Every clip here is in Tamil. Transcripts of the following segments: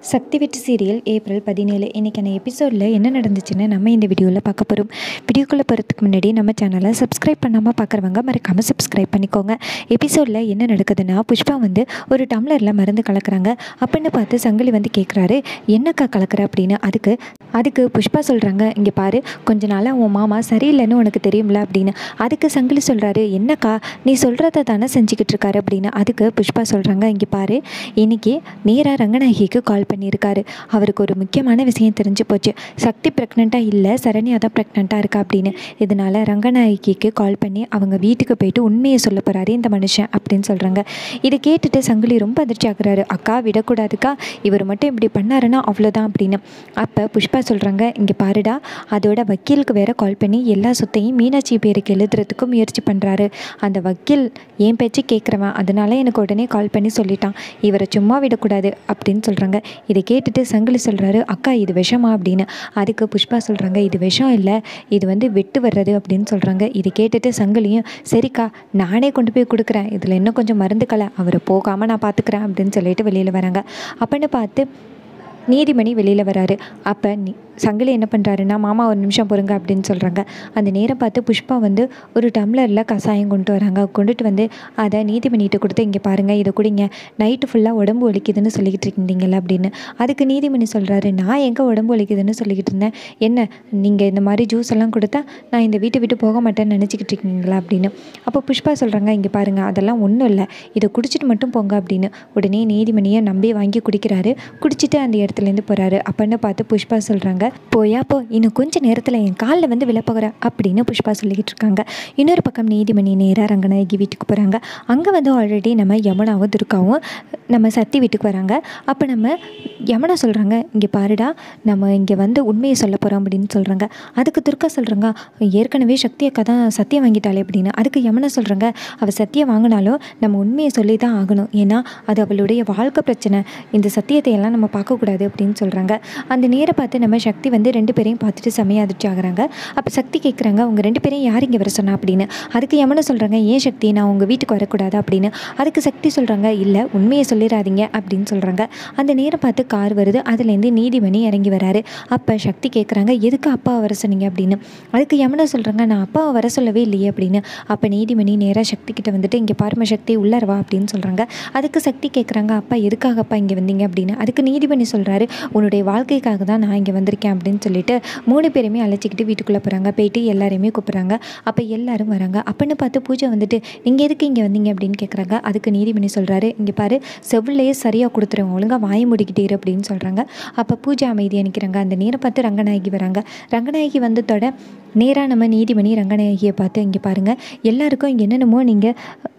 சக்தி வெற்றி சீரியல் ஏப்ரல் பதினேழு இன்றைக்கான எபிசோடில் என்ன நடந்துச்சுன்னு நம்ம இந்த வீடியோவில் பார்க்க போகிறோம் வீடியோக்குள்ளே போகிறதுக்கு முன்னாடி நம்ம சேனலை சப்ஸ்கிரைப் பண்ணாமல் பார்க்குறவங்க மறக்காமல் சப்ஸ்கிரைப் பண்ணிக்கோங்க எபிசோடில் என்ன நடக்குதுன்னா புஷ்பா வந்து ஒரு டம்ளரில் மருந்து கலக்குறாங்க அப்படின்னு பார்த்து சங்கிலி வந்து கேட்குறாரு என்னக்கா கலக்குற அப்படின்னு அதுக்கு அதுக்கு புஷ்பா சொல்கிறாங்க இங்கே பாரு கொஞ்ச நாளாக உன் மாமா சரியில்லைன்னு உனக்கு தெரியும்ல அப்படின்னு அதுக்கு சங்கிலி சொல்கிறாரு என்னக்கா நீ சொல்கிறத தானே செஞ்சுக்கிட்டு இருக்காரு அப்படின்னு அதுக்கு புஷ்பா சொல்கிறாங்க இங்கே பாரு இன்னைக்கு நேராக ரங்கநாயகிக்கு கால் பண்ணியிருக்காரு அவருக்கு ஒரு முக்கியமான விஷயம் தெரிஞ்சு போச்சு சக்தி ப்ரெக்னெண்ட்டாக இல்லை சரண்யா தான் ப்ரெக்னெண்ட்டாக இருக்கா அப்படின்னு இதனால் ரங்கநாயகிக்கு கால் பண்ணி அவங்க வீட்டுக்கு போயிட்டு உண்மையை சொல்ல போகிறாரு இந்த மனுஷன் அப்படின்னு சொல்கிறாங்க இதை கேட்டுட்டு சங்கிலி ரொம்ப அதிர்ச்சி ஆகுறாரு அக்கா விடக்கூடாதுக்கா இவர் மட்டும் இப்படி பண்ணாருன்னா அவ்வளோதான் அப்படின்னு அப்போ புஷ்பா சொல்கிறாங்க இங்கே பாருடா அதோட வக்கீலுக்கு வேற கால் பண்ணி எல்லா சொத்தையும் மீனாட்சி பேருக்கு எழுதுறதுக்கு முயற்சி பண்ணுறாரு அந்த வக்கீல் என் பேச்சு கேட்குறவன் அதனால எனக்கு உடனே கால் பண்ணி சொல்லிட்டான் இவரை சும்மா விடக்கூடாது அப்படின்னு சொல்கிறாங்க இதை கேட்டுட்டு சங்கிலி சொல்கிறாரு அக்கா இது விஷமா அப்படின்னு அதுக்கு புஷ்பா சொல்கிறாங்க இது விஷம் இல்லை இது வந்து வெட்டு வர்றது அப்படின்னு சொல்கிறாங்க இதை கேட்டுட்டு சங்கிலியும் சரிக்கா நானே கொண்டு போய் கொடுக்குறேன் இதில் இன்னும் கொஞ்சம் மருந்து கலை அவரை போகாமல் நான் பார்த்துக்கிறேன் அப்படின்னு சொல்லிட்டு வெளியில் வராங்க அப்படின்னு பார்த்து நீதிமணி வெளியில் வராரு அப்போ நீ சங்கிலி என்ன பண்ணுறாருன்னா மாமா ஒரு நிமிஷம் பொறுங்க அப்படின்னு சொல்கிறாங்க அந்த நேரம் பார்த்து புஷ்பா வந்து ஒரு டம்ளரில் கஷாயம் கொண்டு வராங்க கொண்டுட்டு வந்து அதை நீதிமணிகிட்ட கொடுத்து இங்கே பாருங்கள் இதை குடிங்க நைட்டு ஃபுல்லாக உடம்பு வலிக்குதுன்னு சொல்லிக்கிட்டு இருந்தீங்கல்ல அப்படின்னு அதுக்கு நீதிமணி சொல்கிறாரு நான் எங்கே உடம்பு வலிக்குதுன்னு சொல்லிக்கிட்டு இருந்தேன் என்ன நீங்கள் இந்த மாதிரி ஜூஸ் எல்லாம் கொடுத்தா நான் இந்த வீட்டை விட்டு போக மாட்டேன்னு நினச்சிக்கிட்டு இருக்கீங்களா அப்படின்னு அப்போ புஷ்பா சொல்கிறாங்க இங்கே பாருங்கள் அதெல்லாம் ஒன்றும் இல்லை இதை குடிச்சிட்டு மட்டும் போங்க அப்படின்னு உடனே நீதிமணியை நம்பி வாங்கி குடிக்கிறாரு குடிச்சிட்டு அந்த இடத்துலேருந்து போகிறாரு அப்படின்னு பார்த்து புஷ்பா சொல்கிறாங்க போயா போ இன்னும் கொஞ்ச நேரத்தில் என் காலில் வந்து விழப்போகிற அப்படின்னு புஷ்பா சொல்லிக்கிட்டு இருக்காங்க இன்னொரு பக்கம் நீதிமணி நேராக ரங்கநாயகி வீட்டுக்கு போகிறாங்க அங்கே வந்து ஆல்ரெடி நம்ம யமுனாவும் துர்காவும் நம்ம சத்தி வீட்டுக்கு வராங்க அப்போ நம்ம யமுனா சொல்கிறாங்க இங்கே பாருடா நம்ம இங்கே வந்து உண்மையை சொல்ல போகிறோம் அப்படின்னு சொல்கிறாங்க அதுக்கு துர்கா சொல்கிறாங்க ஏற்கனவே சக்தி அக்கா தான் சத்தியம் வாங்கிட்டாளே அப்படின்னு அதுக்கு யமுனா சொல்கிறாங்க அவள் சத்தியம் வாங்கினாலும் நம்ம உண்மையை சொல்லி தான் ஆகணும் ஏன்னா அது அவளுடைய வாழ்க்கை பிரச்சனை இந்த சத்தியத்தை எல்லாம் நம்ம பார்க்கக்கூடாது அப்படின்னு சொல்கிறாங்க அந்த நேரம் பார்த்து நம்ம சக்தி வந்து ரெண்டு பேரையும் பார்த்துட்டு செமையாக அதிர்ச்சி ஆகுறாங்க அப்போ சக்தி கேட்குறாங்க அவங்க ரெண்டு பேரையும் யார் இங்கே வர சொன்னா அப்படின்னு அதுக்கு யமுனா சொல்கிறாங்க ஏன் சக்தி நான் உங்கள் வீட்டுக்கு வரக்கூடாது அப்படின்னு அதுக்கு சக்தி சொல்கிறாங்க இல்லை உண்மையை சொல்லிடாதீங்க அப்படின்னு சொல்கிறாங்க அந்த நேரம் பார்த்து கார் வருது அதுலேருந்து நீதிமணி இறங்கி வராரு அப்போ சக்தி கேட்குறாங்க எதுக்கு அப்பா வர சொன்னீங்க அப்படின்னு அதுக்கு யமுனா சொல்கிறாங்க நான் அப்பாவை வர சொல்லவே இல்லையே அப்படின்னு அப்போ நீதிமணி நேராக சக்தி கிட்ட வந்துட்டு இங்கே பாரும சக்தி உள்ளார வா அப்படின்னு சொல்கிறாங்க அதுக்கு சக்தி கேட்குறாங்க அப்பா எதுக்காக அப்பா இங்கே வந்தீங்க அப்படின்னு அதுக்கு நீதிபதி சொல்கிறாரு உன்னுடைய வாழ்க்கைக்காக தான் நான் இங்கே வந்திருக்கேன் அப்படின்னு சொல்லிட்டு மூணு பேருமே அழைச்சிக்கிட்டு வீட்டுக்குள்ளே போகிறாங்க போயிட்டு எல்லாரையுமே கூப்பிட்றாங்க அப்போ எல்லாரும் வராங்க அப்படின்னு பார்த்து பூஜை வந்துட்டு நீங்கள் எதுக்கு இங்கே வந்தீங்க அப்படின்னு கேட்குறாங்க அதுக்கு நீதிபதி சொல்கிறாரு இங்கே பாரு செவ்விலையே சரியாக கொடுத்துருவோம் ஒழுங்காக வாய முடிக்கிட்டே இரு அப்படின்னு சொல்கிறாங்க அப்போ பூஜை அமைதியாக நிற்கிறாங்க அந்த நேரம் பார்த்து ரங்கநாயகி வராங்க ரங்கநாயகி வந்ததோட நேராக நம்ம நீதிமணி ரங்கநாயகியை பார்த்து இங்கே பாருங்கள் எல்லாருக்கும் இங்கே என்னென்னமோ நீங்கள்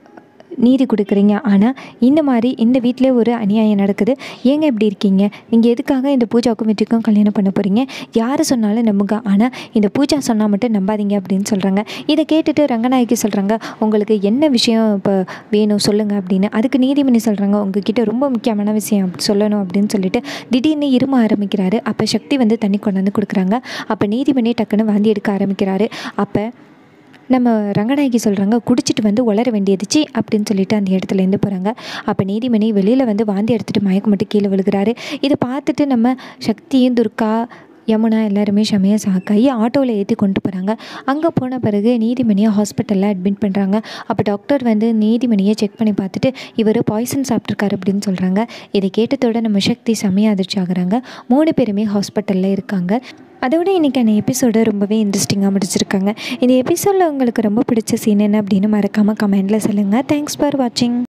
நீதி கொடுக்குறீங்க ஆனால் இந்த மாதிரி இந்த வீட்டிலே ஒரு அநியாயம் நடக்குது ஏங்க இப்படி இருக்கீங்க நீங்கள் எதுக்காக இந்த பூஜாவுக்கும் வெற்றிக்கும் கல்யாணம் பண்ண போகிறீங்க யார் சொன்னாலும் நம்புங்க ஆனால் இந்த பூஜா சொன்னால் மட்டும் நம்பாதீங்க அப்படின்னு சொல்கிறாங்க இதை கேட்டுட்டு ரங்கநாயகி சொல்கிறாங்க உங்களுக்கு என்ன விஷயம் இப்போ வேணும் சொல்லுங்கள் அப்படின்னு அதுக்கு நீதிமணி சொல்கிறாங்க உங்ககிட்ட ரொம்ப முக்கியமான விஷயம் சொல்லணும் அப்படின்னு சொல்லிட்டு திடீர்னு இரும ஆரம்பிக்கிறாரு அப்போ சக்தி வந்து தண்ணி கொண்டாந்து கொடுக்குறாங்க அப்போ நீதிமணி டக்குன்னு வாந்தி எடுக்க ஆரம்பிக்கிறாரு அப்போ நம்ம ரங்கநாயகி சொல்கிறாங்க குடிச்சிட்டு வந்து உளர வேண்டியதுச்சு அப்படின்னு சொல்லிட்டு அந்த இடத்துலேருந்து போகிறாங்க அப்போ நீதிமணி வெளியில் வந்து வாந்தி எடுத்துகிட்டு மயக்கம் மட்டும் கீழே விழுகிறாரு இதை பார்த்துட்டு நம்ம சக்தியும் துர்கா யமுனா எல்லாருமே செமையாக சாக்காயி ஆட்டோவில் ஏற்றி கொண்டு போகிறாங்க அங்கே போன பிறகு நீதிமணியை ஹாஸ்பிட்டலில் அட்மிட் பண்ணுறாங்க அப்போ டாக்டர் வந்து நீதிமணியை செக் பண்ணி பார்த்துட்டு இவர் பாய்சன் சாப்பிட்ருக்காரு அப்படின்னு சொல்கிறாங்க இதை கேட்டதோட நம்ம சக்தி செமையாக அதிர்ச்சி ஆகுறாங்க மூணு பேருமே ஹாஸ்பிட்டலில் இருக்காங்க அதோட இன்றைக்கான எபிசோடு ரொம்பவே இன்ட்ரெஸ்டிங்காக முடிச்சிருக்காங்க இந்த எபிசோடில் உங்களுக்கு ரொம்ப பிடிச்ச சீன் என்ன அப்படின்னு மறக்காமல் கமெண்டில் சொல்லுங்கள் தேங்க்ஸ் ஃபார் வாட்சிங்